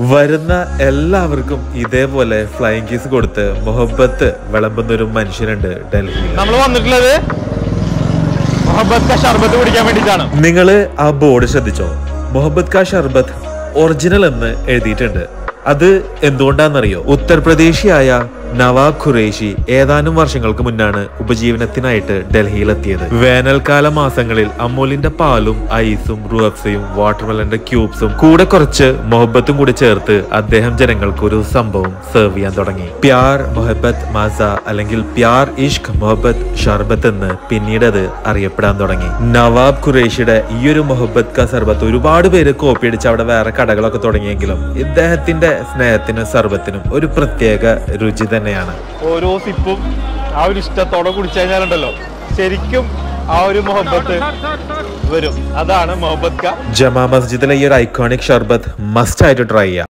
വരുന്ന എല്ലാവർക്കും ഇതേപോലെ ഫ്ലൈങ് കീസ് കൊടുത്ത് മൊഹബത്ത് വിളമ്പുന്ന ഒരു മനുഷ്യനുണ്ട് ഡൽഹിയിൽ നമ്മൾ വന്നിട്ടുള്ളത് മൊഹബത്ത് ക ഷർബത്ത് കുടിക്കാൻ വേണ്ടിയിട്ടാണ് നിങ്ങള് ആ ബോർഡ് ശ്രദ്ധിച്ചോ മൊഹബത്ത് കാ ഷർബത്ത് ഒറിജിനൽ എന്ന് എഴുതിയിട്ടുണ്ട് അത് എന്തുകൊണ്ടാണെന്നറിയോ ഉത്തർപ്രദേശിയായ നവാബ് ഖുറേഷി ഏതാനും വർഷങ്ങൾക്ക് മുന്നാണ് ഉപജീവനത്തിനായിട്ട് ഡൽഹിയിലെത്തിയത് വേനൽക്കാല മാസങ്ങളിൽ അമൂലിന്റെ പാലും ഐസും റുഹഫ്സയും വാട്ടർമെലന്റെ ക്യൂബ്സും കൂടെ കുറച്ച് മൊഹബത്തും കൂടി ചേർത്ത് അദ്ദേഹം ജനങ്ങൾക്ക് ഒരു സംഭവം സെർവ് ചെയ്യാൻ തുടങ്ങി പ്യാർ മൊഹബത്ത് മാസ അല്ലെങ്കിൽ പ്യാർ ഇഷ്ക് മൊഹബത്ത് ഷർബത്ത് എന്ന് പിന്നീട് അത് അറിയപ്പെടാൻ തുടങ്ങി നവാബ് ഖുറേഷിയുടെ ഈ ഒരു മൊഹബത്ത് ക സർബത്ത് ഒരുപാട് പേര് കോപ്പി അടിച്ച് അവിടെ വേറെ കടകളൊക്കെ തുടങ്ങിയെങ്കിലും ഇദ്ദേഹത്തിന്റെ സ്നേഹത്തിനും സർബത്തിനും ഒരു പ്രത്യേക രുചി തന്നെയാണ് ഓരോ സിപ്പും ആ ഒരു ഇഷ്ടത്തോടെ കുടിച്ചു കഴിഞ്ഞാലുണ്ടല്ലോ ശരിക്കും ആ ഒരു മൊഹബത്ത് വരും അതാണ് മൊഹബത്ത് ക ജമാ മസ്ജിദിലെ ഈ ഒരു ഐക്കോണിക് ഷർബത്ത് മസ്റ്റ് ആയിട്ട് ട്രൈ ചെയ്യാം